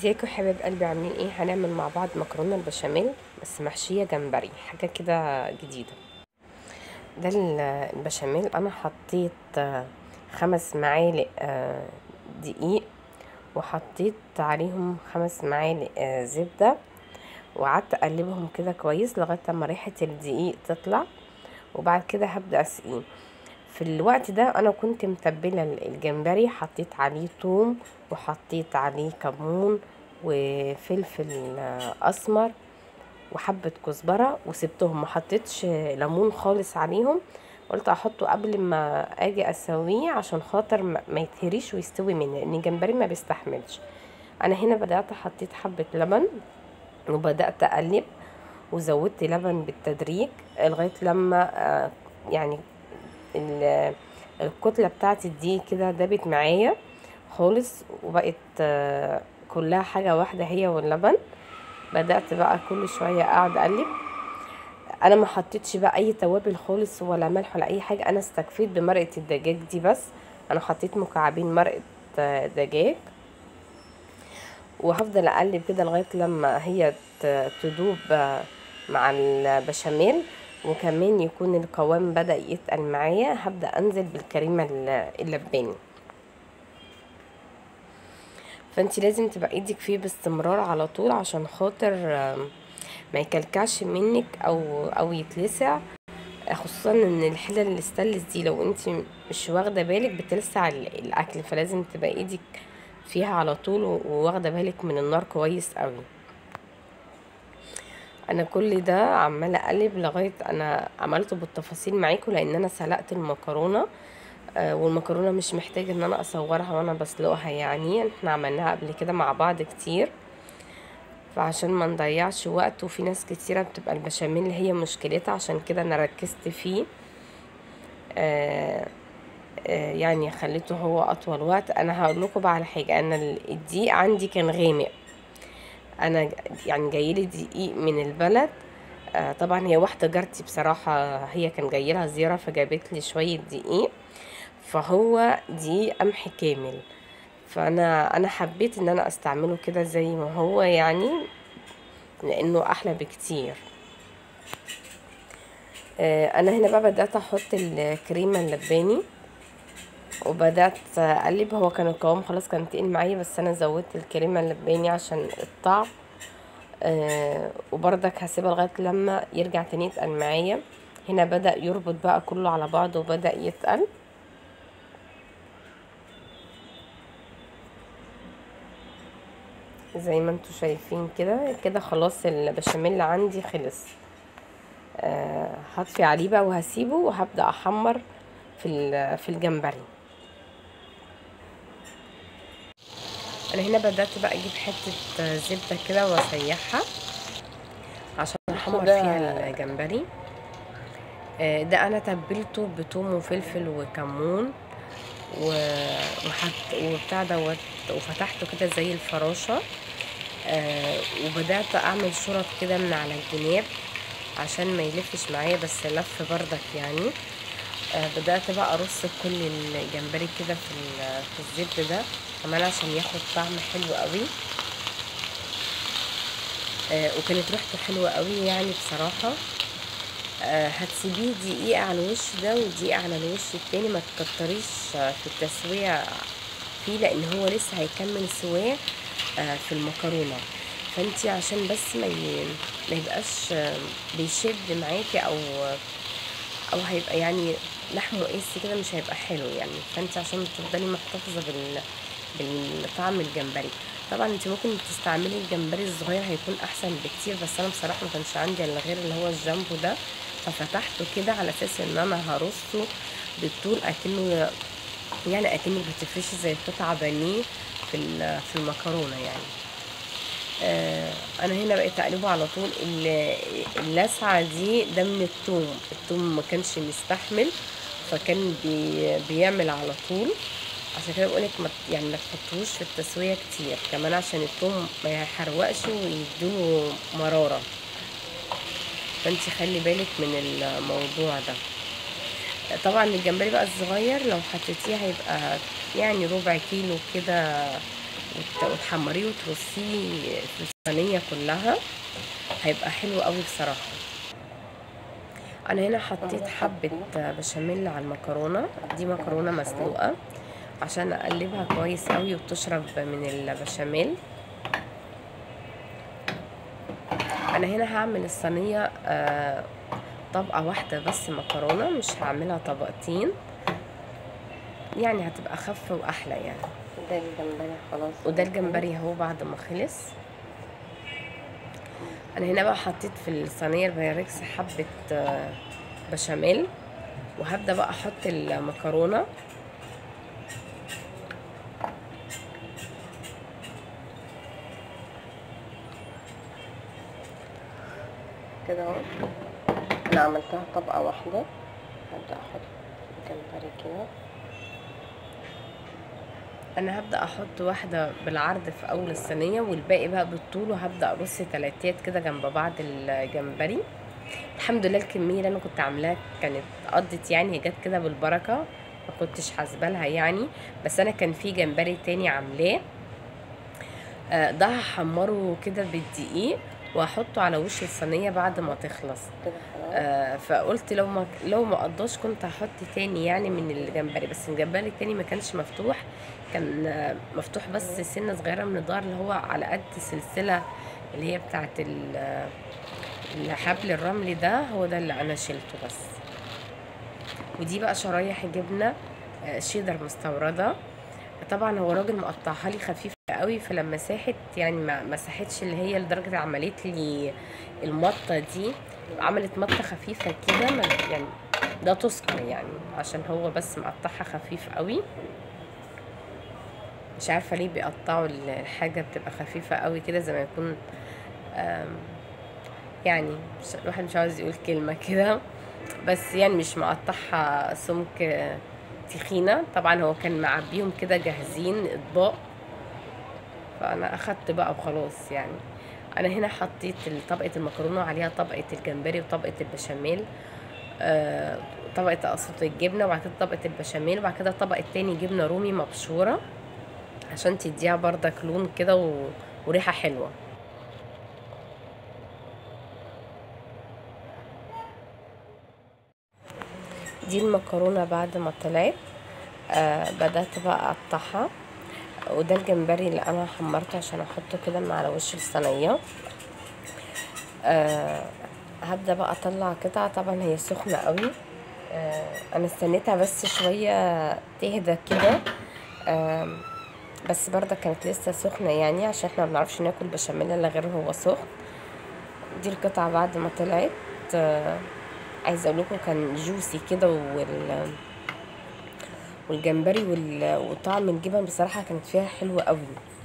ازيكم حبايب قلبي عاملين ايه هنعمل مع بعض مكرونه البشاميل بس محشيه جمبري حاجه كده جديده ده ال- البشاميل انا حطيت آه، خمس معالق آه، دقيق وحطيت عليهم خمس معالق آه، زبده وقعدت اقلبهم كده كويس لغايه لما ريحه الدقيق تطلع وبعد كده هبدا اسقيه في الوقت ده انا كنت متبله الجمبري حطيت عليه توم وحطيت عليه كمون وفلفل آه، اسمر وحبه كزبره وسبتهم ما حطيتش ليمون خالص عليهم قلت احطه قبل ما اجي اسويه عشان خاطر ما ما يتهريش ويستوي مني لان الجمبري ما بيستحملش انا هنا بدات حطيت حبه لبن وبدات اقلب وزودت لبن بالتدريج لغايه لما آه، يعني ال- الكتله بتاعتي دي كده دابت معايا خالص وبقت آه، كلها حاجه واحده هي واللبن بدات بقى كل شويه اقعد اقلب انا ما حطيتش بقى اي توابل خالص ولا ملح ولا اي حاجه انا استكفيت بمرقه الدجاج دي بس انا حطيت مكعبين مرقه آه، دجاج وهفضل اقلب كده لغايه لما هي ت- تدوب آه، مع البشاميل وكمان يكون القوام بدأ يتقل معايا هبدأ انزل بالكريمه ال- اللباني فانت لازم تبقى ايدك فيه باستمرار على طول عشان خاطر آم، ما يكلكعش منك او او يتلسع خصوصا ان الحله الاستانلس دي لو انت مش واخده بالك بتلسع ال- الاكل فلازم تبقى ايدك فيها على طول و- وواخده بالك من النار كويس قوي انا كل ده عماله اقلب لغايه انا عملته بالتفاصيل معاكم لان انا سلقت المكرونه آه، والمكرونه مش محتاجه ان انا اصورها وانا بسلقها يعني احنا عملناها قبل كده مع بعض كتير فعشان ما نضيعش وقت وفي ناس كتيرة بتبقى البشاميل هي مشكلتها عشان كده انا ركزت فيه آه آه يعني خليته هو اطول وقت انا هقول لكم بقى على حاجه انا ال- الدقيق عندي كان غامق انا ج- يعني جايلي دقيق من البلد آه طبعا هي واحده جارتي بصراحه هي كان جاي لها زياره فجابت لي شويه دقيق فهو دقيق قمح كامل فانا انا حبيت ان انا استعمله كده زي ما هو يعني لانه احلى بكتير آه، انا هنا بقى بدات احط الكريمه اللباني وبدات اقلب هو كان القوام خلاص كان تقيل معايا بس انا زودت الكريمه اللباني عشان الطعم آه وبرضك هسيبها لغايه لما يرجع تاني يتقل معايا هنا بدا يربط بقى كله على بعضه وبدا يتقل زي ما انتوا شايفين كده كده خلاص البشاميل عندي خلص آه هطفي عليه بقى وهسيبه وهبدا احمر في ال- في الجمبري انا هنا بدات بقى اجيب حته زبده كده واسيحها عشان احمر فيها الجمبري آه، ده انا تبلته بثوم وفلفل وكمون و- وحط وبتاع دوت وفتحته كده زي الفراشه آه وبدات اعمل شرط كده من على الجناب عشان ما يلفش معايا بس لف بردك يعني آه بدات بقى ارص كل الجمبري كده في ال- في الزبد ده كمان عشان ياخد طعم حلو قوي آه وكانت ريحته حلوه قوي يعني بصراحه آه هتسيبيه دقيقة على الوش ده ودقيقة على الوش التاني ما تكتريش آه، في التسوية فيه لان هو لسه هيكمل سواه آه، في المكرونة فانتي عشان بس ما ي... ما يبقاش آه، بيشد معاكي او او هيبقى يعني لحمه قاسي كده مش هيبقى حلو يعني فانت عشان تفضلي محتفظة بال بالطعم الجمبري طبعا انت ممكن تستعملي الجمبري الصغير هيكون احسن بكتير بس انا بصراحه ما كانش عندي الا غير اللي هو الجامبو ده ففتحته كده على اساس ان انا هرصه بالطول اكنه يعني اكنك بتفرشي زي قطعه بانيه في ال- في المكرونه يعني آه انا هنا بقيت اقلبه على طول ال- اللسعه دي ده من الثوم الثوم ما كانش مستحمل فكان بي بيعمل على طول عشان كده بقولك ما ت- يعني ما تحطوش في التسويه كتير كمان عشان الثوم ما يحرقش ويدوله مراره فانت خلي بالك من الموضوع ده طبعا الجمبري بقى الصغير لو حطيتيه هيبقى يعني ربع كيلو كده وت- وتحمريه وترصيه في الصينيه كلها هيبقى حلو قوي بصراحه انا هنا حطيت حبه بشاميل على المكرونه دي مكرونه مسلوقه عشان اقلبها كويس قوي وتشرب من البشاميل انا هنا هعمل الصينيه آه، طبقه واحده بس مكرونه مش هعملها طبقتين يعني هتبقى اخف واحلى يعني ده الجمبري خلاص وده الجمبري اهو بعد ما خلص انا هنا بقى حطيت في الصينيه البايركس حبه آه، بشاميل وهبدا بقى احط المكرونه كده اهو انا عملتها طبقة واحدة هبدأ احط الجمبري كده انا هبدا احط واحده بالعرض في اول الصينيه والباقي بقى بالطول وهبدا ارص تلاتات كده جنب بعض الجمبري الحمد لله الكميه اللي انا كنت عاملاها كانت قضت يعني هي جت كده بالبركه ما كنتش حاسبالها يعني بس انا كان في جمبري تاني عاملاه آه، ده هحمره كده بالدقيق وهحطه على وش الصينيه بعد ما تخلص كده خلاص آه، فقلت لو ما لو ما قضاش كنت هحط تاني يعني من الجمبري بس الجمبري التاني ما كانش مفتوح كان آه، مفتوح بس سنه صغيره من الظهر اللي هو على قد السلسله اللي هي بتاعت ال- آه، الحبل الرملي ده هو ده اللي انا شلته بس ودي بقى شرايح جبنه آه، شيدر مستورده طبعا هو راجل مقطعها لي خفيفه قوي فلما ساحت يعني ما مسحتش اللي هي لدرجه عملت لي المطه دي عملت مطه خفيفه كده ما- يعني ده تذكر يعني عشان هو بس مقطعها خفيف قوي مش عارفه ليه بيقطعوا ال- الحاجه بتبقى خفيفه قوي كده زي ما يكون آم، يعني مش الواحد مش عاوز يقول كلمه كده بس يعني مش مقطعها سمك آه، تخينه طبعا هو كان معبيهم كده جاهزين اطباق فانا اخدت بقى وخلاص يعني انا هنا حطيت طبقه المكرونه وعليها طبقه الجمبري وطبقه البشاميل آه، طبقه اقساط الجبنه وبعد كده طبقه البشاميل وبعد كده طبقه تاني جبنه رومي مبشوره عشان تديها بردك لون كده و... وريحه حلوه دي المكرونه بعد ما طلعت آه بدات بقى اقطعها وده الجمبري اللي انا حمرته عشان احطه كده من على وش الصينيه آه هبدا بقى اطلع قطعه طبعا هي سخنه قوي آه انا استنيتها بس شويه تهدى كده آه بس برضه كانت لسه سخنه يعني عشان احنا ما بنعرفش ناكل بشاميل الا غير هو سخن دي القطعه بعد ما طلعت آه عايزه اقول لكم كان جوسي كده وال والجمبري وال... وطعم الجبن بصراحه كانت فيها حلوه قوي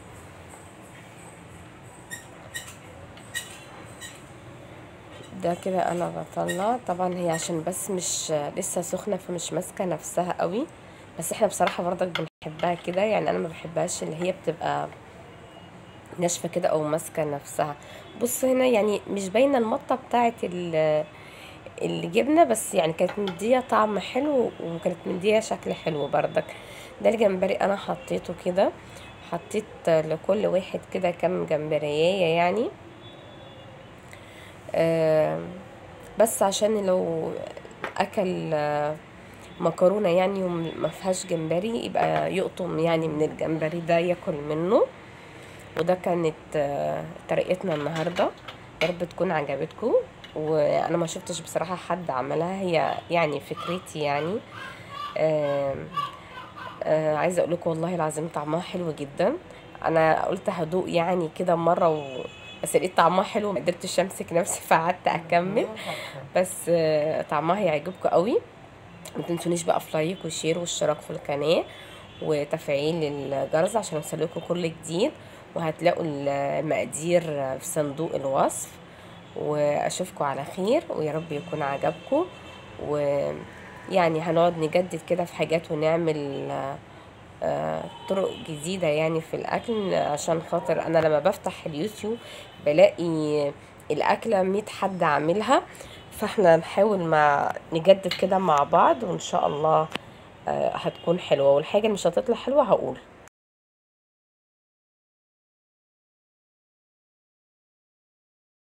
ده كده انا بطلع طبعا هي عشان بس مش لسه سخنه فمش ماسكه نفسها قوي بس احنا بصراحه برضك بنحبها كده يعني انا ما بحبهاش اللي هي بتبقى ناشفه كده او ماسكه نفسها بص هنا يعني مش باينه المطه بتاعه ال- الجبنه بس يعني كانت مديه طعم حلو وكانت مديه شكل حلو بردك ده الجمبري انا حطيته كده حطيت لكل واحد كده كام جمبريايه يعني آه بس عشان لو اكل آه مكرونه يعني وما فيهاش جمبري يبقى يقطم يعني من الجمبري ده ياكل منه وده كانت آه، طريقتنا النهارده يا رب تكون عجبتكم وانا ما شفتش بصراحه حد عملها هي يعني فكرتي يعني آه آه عايزه اقول لكم والله العظيم طعمها حلو جدا انا قلت هدوق يعني كده مره و... بس لقيت طعمها حلو ما قدرتش امسك نفسي فقعدت اكمل بس آه طعمها هيعجبكم قوي ما تنسونيش بقى في لايك وشير واشتراك في القناه وتفعيل الجرس عشان يوصلكوا كل جديد وهتلاقوا المقادير في صندوق الوصف واشوفكم على خير ويا رب يكون عجبكم ويعني هنقعد نجدد كده في حاجات ونعمل آه، طرق جديدة يعني في الأكل عشان خاطر أنا لما بفتح اليوتيوب بلاقي الأكلة مية حد عاملها فاحنا نحاول ما نجدد كده مع بعض وإن شاء الله آه، هتكون حلوة والحاجة اللي مش هتطلع حلوة هقول